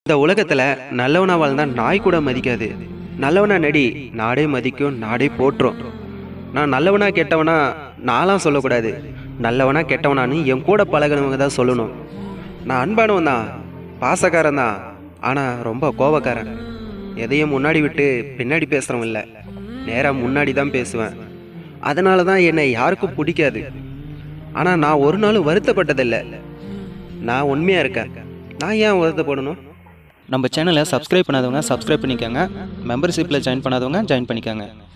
இந்த உலகத்தில் நல்லவனா வாழ்ந்தா நாய் கூட மதிக்காது நல்லவனா நடி நாடே மதிக்கும் நாடே போற்றும் நான் நல்லவனா கெட்டவனா நான்லாம் சொல்லக்கூடாது நல்லவனா கெட்டவனான்னு என் கூட பழகினவங்க தான் சொல்லணும் நான் அன்பானவன் தான் பாசக்காரன் தான் ஆனால் ரொம்ப கோபக்காரன் எதையும் முன்னாடி விட்டு பின்னாடி பேசுகிறவன் இல்லை நேராக முன்னாடி தான் பேசுவேன் அதனால தான் என்னை யாருக்கும் பிடிக்காது ஆனால் நான் ஒரு நாளும் வருத்தப்பட்டதில்லை நான் உண்மையாக இருக்கேன் நான் ஏன் வருத்தப்படணும் நம்ம சேனலை சப்ஸ்கிரைப் பண்ணாதவங்க சப்ஸ்கிரைப் பண்ணிக்கோங்க மெம்பர்ஷிப்பில் ஜாயின் பண்ணாதவங்க ஜாயின் பண்ணிக்கோங்க